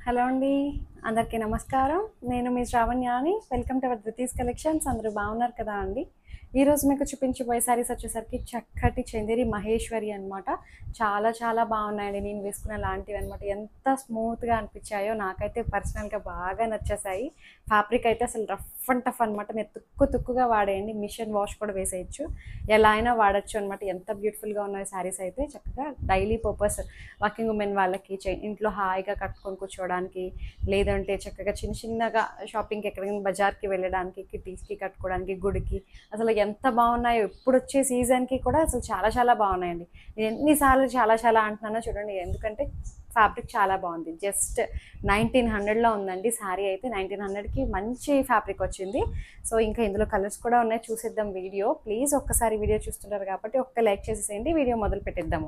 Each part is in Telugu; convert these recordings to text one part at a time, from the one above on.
హలో అండి అందరికీ నమస్కారం నేను మీ శ్రావణ్యాని welcome to our Dhruti's collections అందరూ బాగున్నారు కదా అండి ఈరోజు మీకు చూపించబోయే సారీస్ వచ్చేసరికి చక్కటి చందేరి మహేశ్వరి అన్నమాట చాలా చాలా బాగున్నాయండి నేను వేసుకున్న లాంటివి అనమాట ఎంత స్మూత్గా అనిపించాయో నాకైతే పర్సనల్గా బాగా నచ్చేసాయి ఫ్యాబ్రిక్ అయితే అసలు రఫ్ అండ్ టఫ్ అనమాట మీరు తుక్కు తుక్కుగా వాడేయండి మిషన్ వాష్ కూడా వేసేయచ్చు ఎలా అయినా వాడచ్చు అనమాట ఎంత బ్యూటిఫుల్గా ఉన్నాయి శారీస్ అయితే చక్కగా డైలీ పర్పస్ వర్కింగ్ ఉమెన్ వాళ్ళకి చే- ఇంట్లో హాయిగా కట్టుకొని కూర్చోవడానికి లేదంటే చక్కగా చిన్న చిన్నగా షాపింగ్కి ఎక్కడికైనా బజార్కి వెళ్ళడానికి కిటీస్కి కట్టుకోవడానికి గుడికి అసలు ఎంత బాగున్నాయో ఇప్పుడు వచ్చే సీజన్కి కూడా అసలు చాలా చాలా బాగున్నాయండి నేను ఎన్నిసార్లు చాలా చాలా అంటున్నానో చూడండి ఎందుకంటే ఫ్యాబ్రిక్ చాలా బాగుంది జస్ట్ నైన్టీన్ హండ్రెడ్లో ఉందండి శారీ అయితే నైన్టీన్ హండ్రెడ్కి మంచి ఫ్యాబ్రిక్ వచ్చింది సో ఇంకా ఇందులో కలర్స్ కూడా ఉన్నాయి చూసేద్దాం వీడియో ప్లీజ్ ఒక్కసారి వీడియో చూస్తుంటారు కాబట్టి ఒక్క లైక్ చేసేసేయండి వీడియో మొదలు పెట్టేద్దాము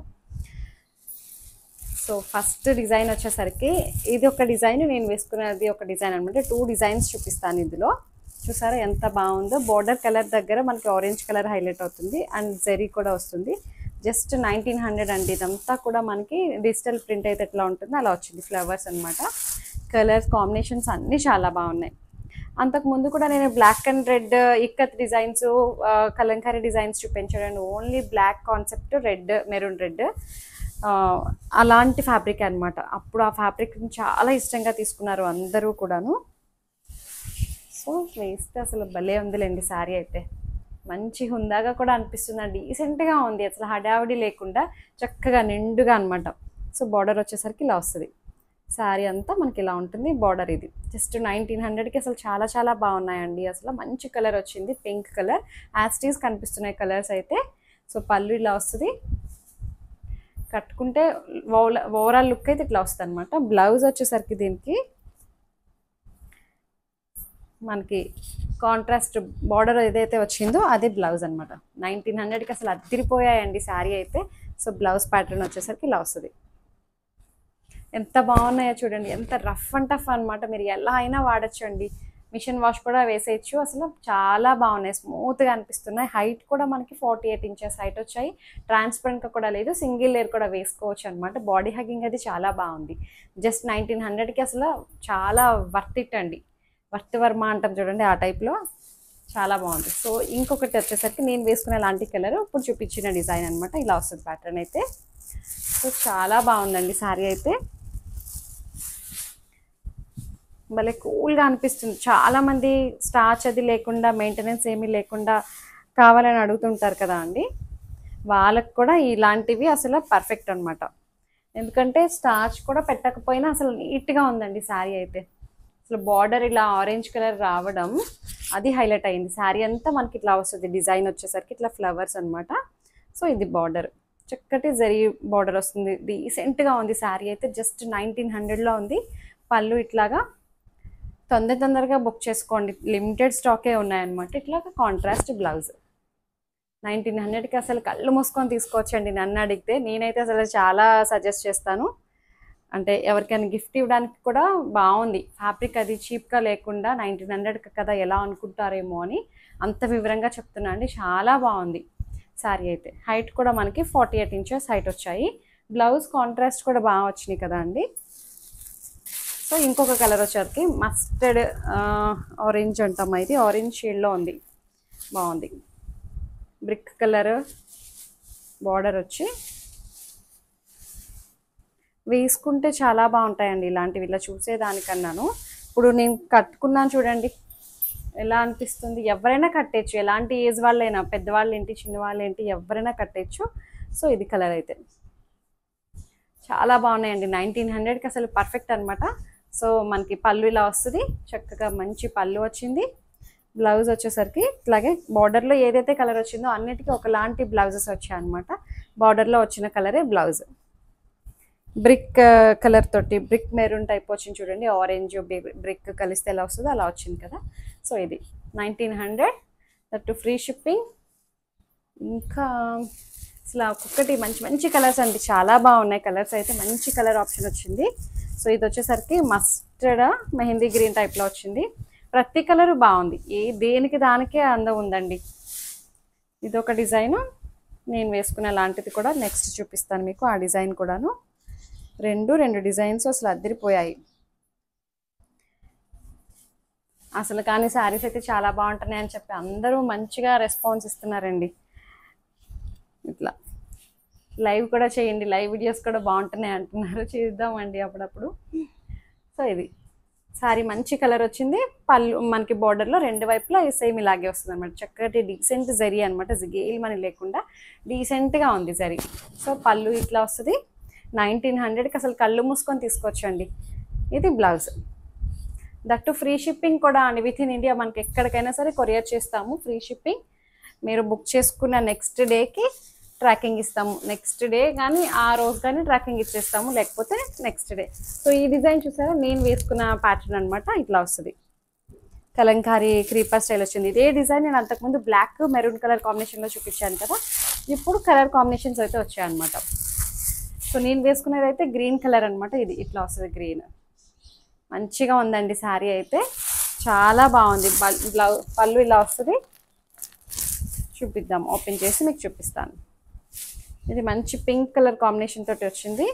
సో ఫస్ట్ డిజైన్ వచ్చేసరికి ఇది ఒక డిజైన్ నేను వేసుకున్నది ఒక డిజైన్ అనమాట టూ డిజైన్స్ చూపిస్తాను ఇందులో చూసారా ఎంత బాగుందో బోర్డర్ కలర్ దగ్గర మనకి ఆరెంజ్ కలర్ హైలైట్ అవుతుంది అండ్ జెరీ కూడా వస్తుంది జస్ట్ నైన్టీన్ హండ్రెడ్ అండి ఇదంతా కూడా మనకి డిజిటల్ ప్రింట్ అయితే ఎట్లా ఉంటుందో అలా వచ్చింది ఫ్లవర్స్ అనమాట కలర్స్ కాంబినేషన్స్ అన్నీ చాలా బాగున్నాయి అంతకు ముందు కూడా నేను black and red ikkat designs kalamkari designs చూపించాను only black concept red maroon red అలాంటి ఫ్యాబ్రిక్ అన్నమాట అప్పుడు ఆ ఫ్యాబ్రిక్ చాలా ఇష్టంగా తీసుకున్నారు అందరూ కూడాను సో వేస్తే అసలు భలే ఉందిలేండి శారీ అయితే మంచి హుందాగా కూడా అనిపిస్తుంది డీసెంట్గా ఉంది అసలు హడావిడి లేకుండా చక్కగా నిండుగా అనమాట సో బార్డర్ వచ్చేసరికి ఇలా వస్తుంది శారీ అంతా మనకి ఇలా ఉంటుంది బార్డర్ ఇది జస్ట్ నైన్టీన్ హండ్రెడ్కి అసలు చాలా చాలా బాగున్నాయండి అసలు మంచి కలర్ వచ్చింది పింక్ కలర్ యాస్టీస్ కనిపిస్తున్నాయి కలర్స్ అయితే సో పళ్ళు ఇలా వస్తుంది కట్టుకుంటే ఓవరాల్ లుక్ అయితే ఇట్లా వస్తుంది అనమాట బ్లౌజ్ వచ్చేసరికి దీనికి మనకి కాంట్రాస్ట్ బార్డర్ ఏదైతే వచ్చిందో అదే బ్లౌజ్ అనమాట నైన్టీన్ హండ్రెడ్కి అసలు అద్దరిపోయాయండి శారీ అయితే సో బ్లౌజ్ ప్యాటర్న్ వచ్చేసరికి ఇలా వస్తుంది ఎంత బాగున్నాయో చూడండి ఎంత రఫ్ అండ్ టఫ్ అనమాట మీరు ఎలా అయినా వాడచ్చండి మిషన్ వాష్ కూడా వేసేయచ్చు అసలు చాలా బాగున్నాయి స్మూత్గా అనిపిస్తున్నాయి హైట్ కూడా మనకి ఫార్టీ ఎయిట్ ఇంచెస్ హైట్ వచ్చాయి ట్రాన్స్పరెంట్గా కూడా లేదు సింగిల్ లేయర్ కూడా వేసుకోవచ్చు అనమాట బాడీ హగ్గింగ్ అది చాలా బాగుంది జస్ట్ నైన్టీన్ హండ్రెడ్కి అసలు చాలా వర్త్ ఇట్ అండి వర్త్ వర్మ అంటాం చూడండి ఆ టైప్లో చాలా బాగుంది సో ఇంకొకటి వచ్చేసరికి నేను వేసుకునే లాంటి కలర్ ఇప్పుడు చూపించిన డిజైన్ అనమాట ఇలా వస్తుంది ప్యాటర్న్ అయితే సో చాలా బాగుందండి శారీ అయితే భలే కూల్గా అనిపిస్తుంది చాలామంది స్టార్చ్ అది లేకుండా మెయింటెనెన్స్ ఏమీ లేకుండా కావాలని అడుగుతుంటారు కదా అండి వాళ్ళకి కూడా ఇలాంటివి అసలు పర్ఫెక్ట్ అనమాట ఎందుకంటే స్టార్చ్ కూడా పెట్టకపోయినా అసలు నీట్గా ఉందండి శారీ అయితే అసలు బార్డర్ ఇలా ఆరెంజ్ కలర్ రావడం అది హైలైట్ అయింది శారీ అంతా మనకి ఇట్లా వస్తుంది డిజైన్ వచ్చేసరికి ఇట్లా ఫ్లవర్స్ అనమాట సో ఇది బార్డర్ చక్కటి జరీ బార్డర్ వస్తుంది డీసెంట్గా ఉంది శారీ అయితే జస్ట్ నైన్టీన్ హండ్రెడ్లో ఉంది పళ్ళు ఇట్లాగా తొందర తొందరగా బుక్ చేసుకోండి లిమిటెడ్ స్టాకే ఉన్నాయన్నమాట ఇట్లాగా కాంట్రాస్ట్ బ్లౌజ్ నైన్టీన్ హండ్రెడ్కి అసలు కళ్ళు మూసుకొని తీసుకోవచ్చండి నన్ను అడిగితే నేనైతే అసలు చాలా సజెస్ట్ చేస్తాను అంటే ఎవరికైనా గిఫ్ట్ ఇవ్వడానికి కూడా బాగుంది ఫ్యాబ్రిక్ అది చీప్గా లేకుండా నైన్టీన్ హండ్రెడ్కి కదా ఎలా అనుకుంటారేమో అని అంత వివరంగా చెప్తున్నా అండి చాలా బాగుంది శారీ అయితే హైట్ కూడా మనకి ఫార్టీ ఎయిట్ ఇంచెస్ హైట్ వచ్చాయి బ్లౌజ్ కాంట్రాస్ట్ కూడా బాగా వచ్చినాయి కదా అండి సో ఇంకొక కలర్ వచ్చేసరికి మస్టర్డ్ ఆరెంజ్ అంటాం ఇది ఆరెంజ్ షేడ్లో ఉంది బాగుంది బ్రిక్ కలర్ బార్డర్ వచ్చి వేసుకుంటే చాలా బాగుంటాయండి ఇలాంటివి ఇలా చూసేదానికన్నాను ఇప్పుడు నేను కట్టుకున్నాను చూడండి ఎలా అనిపిస్తుంది ఎవరైనా కట్టేయచ్చు ఎలాంటి ఏజ్ వాళ్ళైనా పెద్దవాళ్ళు ఏంటి చిన్నవాళ్ళు ఏంటి ఎవరైనా కట్టేయచ్చు సో ఇది కలర్ అయితే చాలా బాగున్నాయండి నైన్టీన్ హండ్రెడ్కి అసలు పర్ఫెక్ట్ అనమాట సో మనకి పళ్ళు ఇలా వస్తుంది చక్కగా మంచి పళ్ళు వచ్చింది బ్లౌజ్ వచ్చేసరికి ఇట్లాగే బార్డర్లో ఏదైతే కలర్ వచ్చిందో అన్నిటికీ ఒకలాంటి బ్లౌజెస్ వచ్చాయి అనమాట బార్డర్లో వచ్చిన కలరే బ్లౌజ్ బ్రిక్ కలర్ తోటి బ్రిక్ మెరూన్ టైప్ వచ్చింది చూడండి ఆరెంజ్ బ్రిక్ కలిస్తే ఎలా వస్తుందో అలా వచ్చింది కదా సో ఇది nineteen hundred that free shipping ఇంకా అసలు ఒక్కొక్కటి మంచి మంచి కలర్స్ అండి చాలా బాగున్నాయి కలర్స్ అయితే మంచి కలర్ ఆప్షన్ వచ్చింది సో ఇది వచ్చేసరికి మస్టర్డ్ మెహందీ గ్రీన్ టైప్లో వచ్చింది ప్రతి కలర్ బాగుంది ఏ దేనికి దానికే అందం ఉందండి ఇది ఒక డిజైన్ నేను వేసుకునే లాంటిది కూడా నెక్స్ట్ చూపిస్తాను మీకు ఆ డిజైన్ కూడాను రెండు రెండు డిజైన్స్ అసలు అద్దరిపోయాయి అసలు కానీ శారీస్ అయితే చాలా బాగుంటున్నాయి అని చెప్పి అందరూ మంచిగా రెస్పాన్స్ ఇస్తున్నారండి ఇట్లా లైవ్ కూడా చేయండి లైవ్ వీడియోస్ కూడా బాగుంటున్నాయి అంటున్నారు చేద్దామండి అప్పుడప్పుడు సో ఇది సారీ మంచి కలర్ వచ్చింది పళ్ళు మనకి బార్డర్లో రెండు వైపులా సేమ్ ఇలాగే వస్తుంది అనమాట చక్కటి డీసెంట్ జరీ అనమాట గేల్ మనీ లేకుండా డీసెంట్గా ఉంది జరీ సో పళ్ళు ఇట్లా వస్తుంది నైన్టీన్ హండ్రెడ్కి అసలు కళ్ళు మూసుకొని తీసుకోవచ్చండి ఇది బ్లౌజ్ దట్టు ఫ్రీ షిప్పింగ్ కూడా అండి విత్ ఇన్ ఇండియా మనకి ఎక్కడికైనా సరే కొరియర్ చేస్తాము ఫ్రీ షిప్పింగ్ మీరు బుక్ చేసుకున్న నెక్స్ట్ డేకి ట్రాకింగ్ ఇస్తాము నెక్స్ట్ డే కానీ ఆ రోజు కానీ ట్రాకింగ్ ఇచ్చేస్తాము లేకపోతే నెక్స్ట్ డే సో ఈ డిజైన్ చూసారా నేను వేసుకున్న ప్యాటర్న్ అనమాట ఇట్లా వస్తుంది కలంకారీ క్రీపర్ స్టైల్ వచ్చింది ఇదే డిజైన్ నేను అంతకుముందు బ్లాక్ మెరూన్ కలర్ కాంబినేషన్లో చూపించాను కదా ఇప్పుడు కలర్ కాంబినేషన్స్ అయితే వచ్చాయి అనమాట సో నేను వేసుకునేది అయితే గ్రీన్ కలర్ అనమాట ఇది ఇట్లా వస్తుంది గ్రీన్ మంచిగా ఉందండి శారీ అయితే చాలా బాగుంది బ్లౌ పళ్ళు ఇలా వస్తుంది చూపిద్దాం ఓపెన్ చేసి మీకు చూపిస్తాను ఇది మంచి పింక్ కలర్ కాంబినేషన్ తోటి వచ్చింది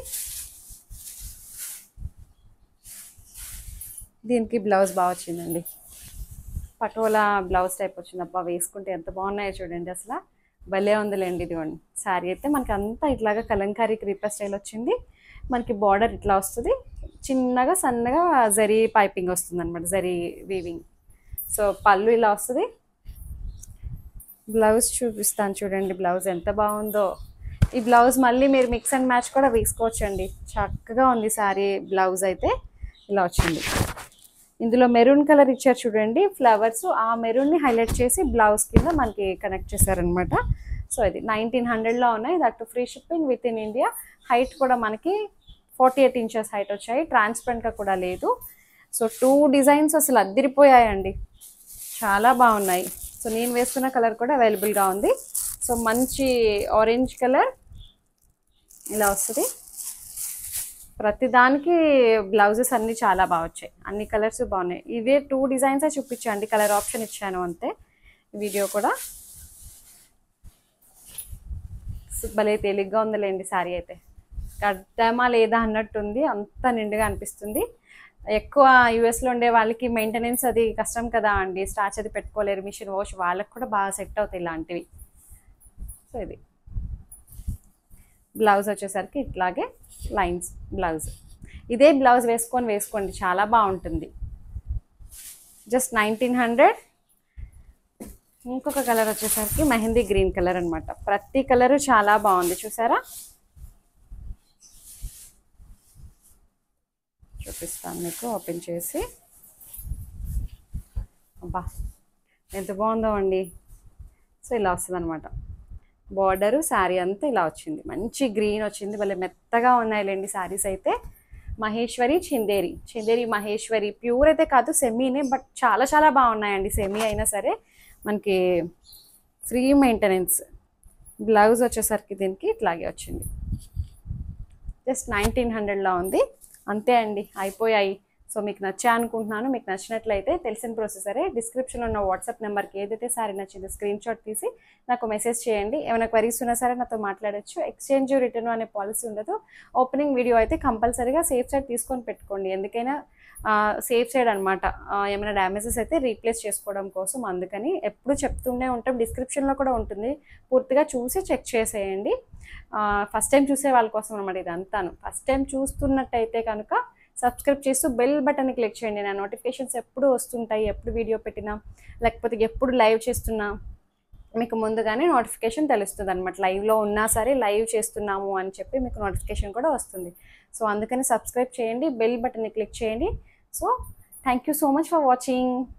దీనికి బ్లౌజ్ బాగా వచ్చిందండి పటోలా బ్లౌజ్ టైప్ వచ్చింది అబ్బా వేసుకుంటే ఎంత బాగున్నాయో చూడండి అసలు భలే ఉందిలేండి ఇది శారీ అయితే మనకి అంతా ఇట్లాగా కలంకారీ క్రీపర్ స్టైల్ వచ్చింది మనకి బార్డర్ ఇట్లా వస్తుంది చిన్నగా సన్నగా జరీ పైపింగ్ వస్తుంది అనమాట జరీ వీవింగ్ సో పళ్ళు ఇలా వస్తుంది బ్లౌజ్ చూపిస్తాను చూడండి బ్లౌజ్ ఎంత బాగుందో ఈ బ్లౌజ్ మళ్ళీ మీరు మిక్స్ అండ్ మ్యాచ్ కూడా వేసుకోవచ్చండి చక్కగా ఉంది శారీ బ్లౌజ్ అయితే ఇలా వచ్చింది ఇందులో మెరూన్ కలర్ ఇచ్చారు చూడండి ఫ్లవర్స్ ఆ మెరూన్ని హైలైట్ చేసి బ్లౌజ్ కింద మనకి కనెక్ట్ చేశారనమాట సో ఇది నైన్టీన్ హండ్రెడ్లో ఉన్నాయి that free shipping within India height కూడా మనకి ఫార్టీ ఎయిట్ ఇంచెస్ హైట్ వచ్చాయి ట్రాన్స్పరెంట్గా కూడా లేదు సో టూ డిజైన్స్ అసలు అద్దరిపోయాయండి చాలా బాగున్నాయి సో నేను వేసుకున్న కలర్ కూడా అవైలబుల్గా ఉంది సో మంచి ఆరెంజ్ కలర్ ఇలా వస్తుంది ప్రతిదానికి బ్లౌజెస్ అన్నీ చాలా బాగా వచ్చాయి అన్ని కలర్స్ బాగున్నాయి ఇవే టూ డిజైన్స్ చూపించండి కలర్ ఆప్షన్ ఇచ్చాను అంతే వీడియో కూడా భలే తేలిగ్గా ఉందిలేండి శారీ అయితే కడ్డామా లేదా అన్నట్టుంది అంత నిండుగా అనిపిస్తుంది ఎక్కువ యూఎస్లో ఉండే వాళ్ళకి మెయింటెనెన్స్ అది కష్టం కదా అండి స్టార్చ్ అది పెట్టుకోలేరు మిషన్ వాష్ వాళ్ళకి కూడా బాగా సెట్ అవుతాయి ఇలాంటివి సో ఇది బ్లౌజ్ వచ్చేసరికి ఇట్లాగే లైన్స్ బ్లౌజ్ ఇదే బ్లౌజ్ వేసుకొని వేసుకోండి చాలా బాగుంటుంది జస్ట్ నైన్టీన్ హండ్రెడ్ ఇంకొక కలర్ వచ్చేసరికి మెహందీ గ్రీన్ కలర్ అనమాట ప్రతి కలరు చాలా బాగుంది చూసారా చూపిస్తాను మీకు ఓపెన్ చేసి అబ్బా ఎంత బాగుందో అండి సో ఇలా వస్తుంది అనమాట బార్డరు శారీ అంతా ఇలా వచ్చింది మంచి గ్రీన్ వచ్చింది భలే మెత్తగా ఉన్నాయిలేండి శారీస్ అయితే మహేశ్వరి చందేరి చందేరి మహేశ్వరి ప్యూర్ అయితే కాదు సెమీనే బట్ చాలా చాలా బాగున్నాయండి సెమీ అయినా సరే మనకి ఫ్రీ మెయింటెనెన్స్ బ్లౌజ్ వచ్చేసరికి దీనికి ఇట్లాగే వచ్చింది జస్ట్ నైన్టీన్ హండ్రెడ్లో ఉంది అంతే అండి అయిపోయాయి సో మీకు నచ్చా అనుకుంటున్నాను మీకు నచ్చినట్లయితే తెలిసిన ప్రొసెసరే డిస్క్రిప్షన్లో ఉన్న వాట్సాప్ నెంబర్కి ఏదైతే సారీ నచ్చిందో స్క్రీన్ షాట్ తీసి నాకు మెసేజ్ చేయండి ఏమైనా క్వరీస్ ఉన్నా సరే నాతో మాట్లాడచ్చు ఎక్స్చేంజ్ రిటర్న్ అనే పాలసీ ఉండదు ఓపెనింగ్ వీడియో అయితే కంపల్సరీగా సేఫ్ సైడ్ తీసుకొని పెట్టుకోండి ఎందుకైనా సేఫ్ సైడ్ అనమాట ఏమైనా డ్యామేజెస్ అయితే రీప్లేస్ చేసుకోవడం కోసం అందుకని ఎప్పుడు చెప్తూనే ఉంటాం డిస్క్రిప్షన్లో కూడా ఉంటుంది పూర్తిగా చూసి చెక్ చేసేయండి ఫస్ట్ టైం చూసే వాళ్ళ కోసం అనమాట ఇదంతాను ఫస్ట్ టైం చూస్తున్నట్టయితే కనుక సబ్స్క్రైబ్ చేస్తూ బెల్ బటన్ క్లిక్ చేయండి నా నోటిఫికేషన్స్ ఎప్పుడు వస్తుంటాయి ఎప్పుడు వీడియో పెట్టినా లేకపోతే ఎప్పుడు లైవ్ చేస్తున్నా మీకు ముందుగానే నోటిఫికేషన్ తెలుస్తుంది అనమాట లైవ్లో ఉన్నా సరే లైవ్ చేస్తున్నాము అని చెప్పి మీకు నోటిఫికేషన్ కూడా వస్తుంది సో అందుకని సబ్స్క్రైబ్ చేయండి బెల్ బటన్ని క్లిక్ చేయండి so thank you so much for watching